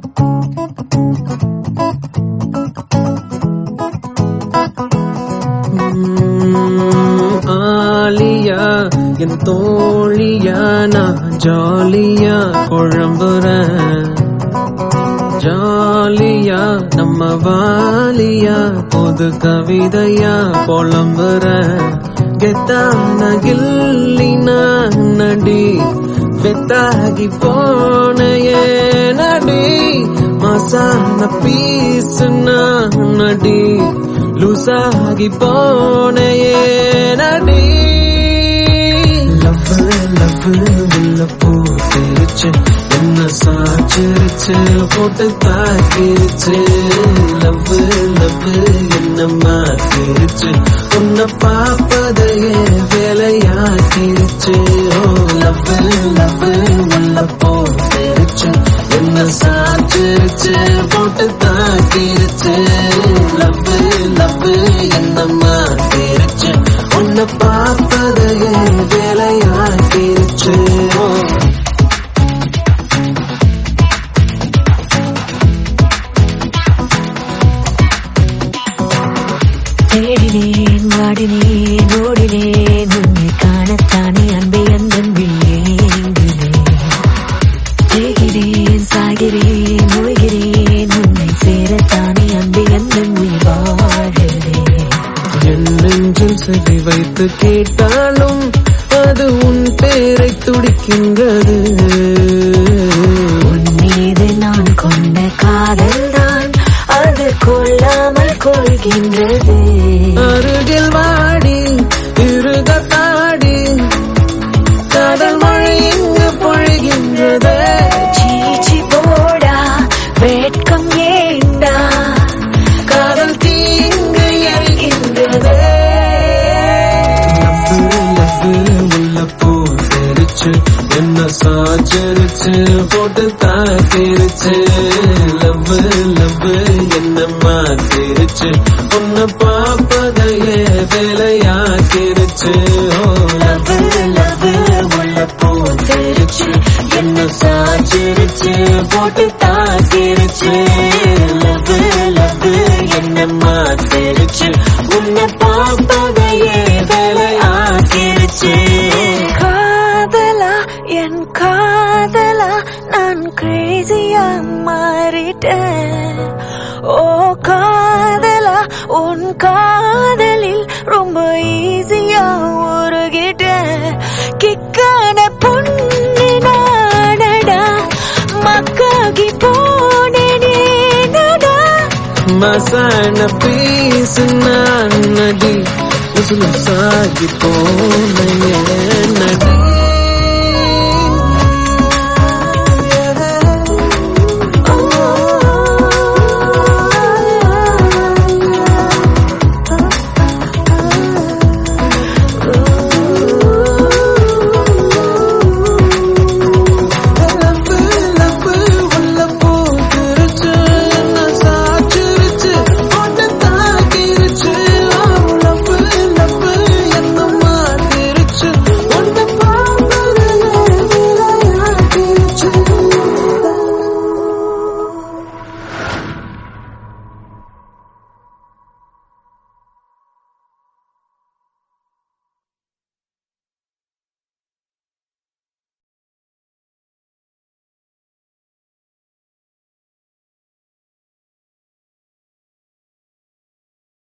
உம், ஆலியா என் தோழியா நான் ஜாலியா குழம்புறேன் ஜாலியா நம்ம வாலியா பொது கவிதையா புலம்புற கெத்தான கில்லினா நடி வெத்தாகி போனையே நடி மசான பீசுனா நடி லூசாகி போனையே நடி லவ் லவ் உள்ள போட்டிருச்சு என்ன சாச்சிருச்சு போட்டு தாக்கிருச்சு லவ் லவ் என்ன மாத்திருச்சு உன்னை பார்ப்பதையே வேலையாக்கிருச்சு ஓ லவ் லவ் உள்ள போட்டிருச்சு என்ன சாச்சிருச்சு போட்டு தாக்கிருச்சு லவ் லவ் என்ன மாத்திருச்சு உன்னை பார்ப்பதையே வேலையாக்கிருச்சு ஓ தேடினேன் வாடினேன் ஓடினேன் உன்னை காணத்தானே அன்பை அந்தன் விழியேங்குனேன் தேகிறேன் சாகிறேன் நோய்கிறேன் உன்னை சேரத்தானே அன்பை அந்தன் உயிர் வாழ்கிறேன் என் நெஞ்சில் செவி வைத்து கேட்டாலும் அது உன் பேரை துடிக்கின்றது உன் மீது நான் கொண்ட காதல் தான் அது கொள்ளாமல் கொள்கின்றது அருகில் வாடி இருகத்தாடி காதல் மழை இங்கு பொழிகின்றது சீச்சி போடா வேட்கம் ஏண்டா காதல் தீங்கு எரிகின்றது உள்ள போட்டிருச்சு என்ன சாச்சிருச்சு போட்டு தாக்கிருச்சு லவ் லவ் என்ன மாத்திருச்சு உன்னை பார்ப்பதையே வேலையாக்கிருச்சு ஓ லவ் லவ் உள்ள போட்டிருச்சு என்ன சாச்சிருச்சு போட்டு தாக்கிருச்சு லவ் லவ் என்ன மாத்திருச்சு உன்னை பார்ப்பதையே வேலையாக்கிருச்சு காதலா என் காதலா நான் கிரேசியா மாறிட்டேன் ஓ காதலா உன் காதலில் ரொம்ப ஈஸியா உருகிட்டேன் கிக்கான பொண்ணு நானடா மக்காகி போனேனே நடா மசான பீசு நான் நடி உசுಲು சாகி போன நடி